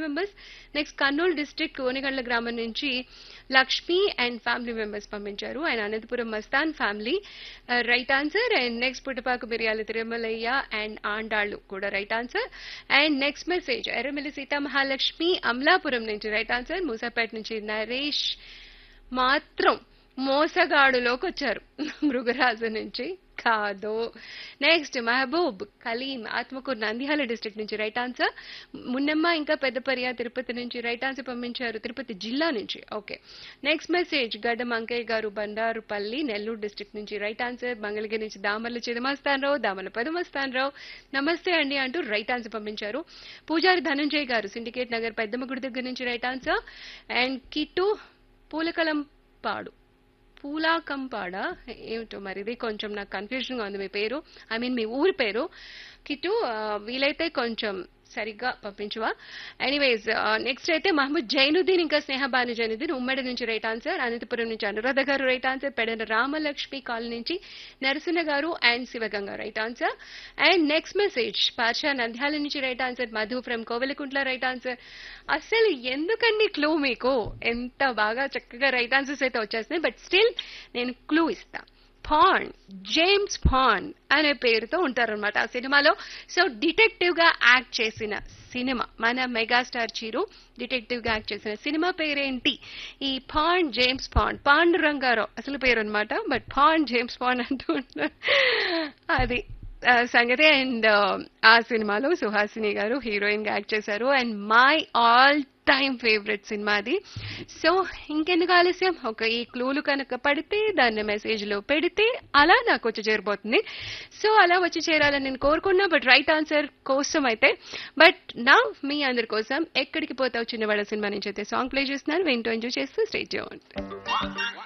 members next Kurnool district Konigandla గ్రామం నుంచి Lakshmi and family members పంపించారు and Anantapuram Mastan family right answer and next Puttapaku Miriyala Tirumalaiah and Andallu కూడా right answer and next message Erramilli Sita Mahalakshmi Amalapuram నుంచి right answer Moosapet నుంచి నరేష్ మాత్రం మోసగాడులోకి వచ్చారు మృగరాజు నుంచి కాదు నెక్స్ట్ మహబూబ్ కలీం ఆత్మకూరు నంద్యాల డిస్ట్రిక్ట్ నుంచి రైట్ ఆన్సర్ మున్నమ్మ ఇంకా పెద్దపర్య తిరుపతి నుంచి రైట్ ఆన్సర్ పంపించారు తిరుపతి జిల్లా నుంచి okay next message Gadda Mankayya garu Bandarupalli Nellore district నుంచి రైట్ ఆన్సర్ మంగళగిరి నుంచి దామర్ల చిదమస్తానరావు దామల పదమస్తానరావు నమస్తే అండి అంటూ రైట్ ఆన్సర్ పంపించారు పూజారి ధనంజయ్ గారు సిండికేట్ నగర్ పెద్దమ్మ గుడి దగ్గర నుంచి రైట్ ఆన్సర్ అండ్ కిట్టు పూలకలం పాడు పూలాకంపాడ ఏమిటో మరి ఇది కొంచెం నాకు కన్ఫ్యూజన్ గా ఉంది మీ పేరు ఐ మీన్ మీ ఊరి పేరు కిట్టు ఆ, వీలైతే కొంచెం సరిగ్గా పంపించవా ఎనీవేస్ నెక్స్ట్ అయితే మహమ్మద్ జైనుద్దీన్ ఇంకా స్నేహబాను జైనుద్దీన్ ఉమ్మడి నుంచి రైట్ ఆన్సర్ అనంతపురం నుంచి Anuradha garu right answer Pedana Ramalakshmi colony నుంచి Narasimha garu and Sivaganga right answer and next message Pasha Nandyal నుంచి right answer Madhu from Kovelakuntla right answer అసలు ఎందుకండి క్లూ మీకు ఎంత బాగా చక్కగా రైట్ ఆన్సర్స్ అయితే వచ్చేస్తున్నాయి బట్ స్టిల్ నేను క్లూ ఇస్తా పాన్ జేమ్స్ పాన్ అనే పేరుతో ఉంటారనమాట ఆ సినిమాలో సో డిటెక్టివ్ గా యాక్ట్ చేసిన సినిమా మన మెగాస్టార్ చీరు డిటెక్టివ్ గా యాక్ట్ చేసిన సినిమా పేరేంటి ఈ పాన్ జేమ్స్ పాన్ పాండురంగారావు అసలు పేరు అనమాట బట్ పాన్ జేమ్స్ పాన్ అంటూ ఉంటారు అది ఆ, సంగతి అండ్ ఆ సినిమాలో సుహాసిని గారు హీరోయిన్ గా యాక్ట్ చేశారు and my all time favourite సినిమా అది సో ఇంకెందుకు ఆలస్యం ఒక ఈ క్లూలు కనుక పడితే దాన్ని మెసేజ్ లో పెడితే అలా నాకు వచ్చి చేరిపోతుంది సో అలా వచ్చి చేరాలని నేను కోరుకున్నా బట్ రైట్ ఆన్సర్ కోసం అయితే బట్ నా మీ అందరి కోసం ఎక్కడికి పోతావు చిన్నవాళ్ళ సినిమా నుంచి అయితే సాంగ్ ప్లే చేస్తున్నాను వింటూ ఎంజాయ్ చేస్తూ స్టేట్